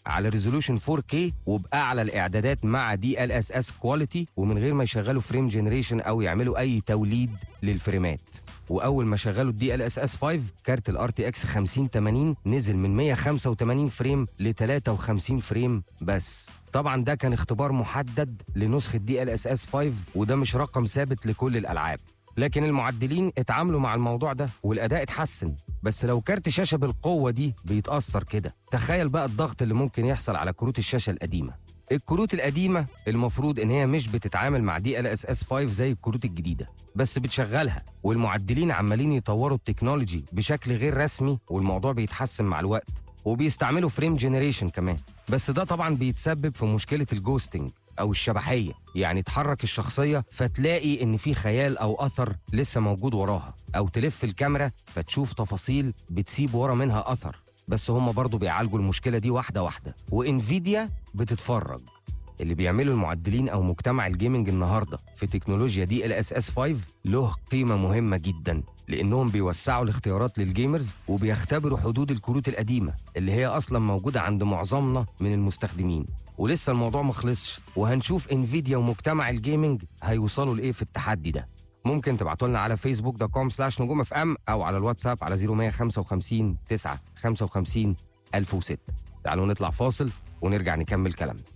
على ريزولوشن 4K وباعلى الاعدادات مع دي ال اس اس كواليتي ومن غير ما يشغلوا فريم جنريشن او يعملوا اي توليد للفريمات واول ما شغلوا الدي ال اس اس 5 كارت الار تي اكس 5080 نزل من 185 فريم ل 53 فريم بس طبعا ده كان اختبار محدد لنسخه دي ال اس اس 5 وده مش رقم ثابت لكل الالعاب لكن المعدلين اتعاملوا مع الموضوع ده والاداء اتحسن بس لو كارت شاشه بالقوه دي بيتاثر كده تخيل بقى الضغط اللي ممكن يحصل على كروت الشاشه القديمه الكروت القديمه المفروض ان هي مش بتتعامل مع دي ال اس اس 5 زي الكروت الجديده بس بتشغلها والمعدلين عمالين يطوروا التكنولوجي بشكل غير رسمي والموضوع بيتحسن مع الوقت وبيستعملوا فريم جنريشن كمان بس ده طبعا بيتسبب في مشكله الجوستنج او الشبحيه يعني تحرك الشخصيه فتلاقي ان في خيال او اثر لسه موجود وراها او تلف الكاميرا فتشوف تفاصيل بتسيب ورا منها اثر بس هم برضو بيعالجوا المشكله دي واحده واحده وانفيديا بتتفرج اللي بيعمله المعدلين او مجتمع الجيمنج النهارده في تكنولوجيا دي ال اس اس 5 له قيمه مهمه جدا لانهم بيوسعوا الاختيارات للجيمرز وبيختبروا حدود الكروت القديمه اللي هي اصلا موجوده عند معظمنا من المستخدمين ولسه الموضوع مخلصش وهنشوف انفيديا ومجتمع الجيمنج هيوصلوا لايه في التحدي ده ممكن تبعتوا لنا على فيسبوك دوت كوم سلاش نجوم اف ام او على الواتساب على 0155 9 55 1006 تعالوا نطلع فاصل ونرجع نكمل كلامنا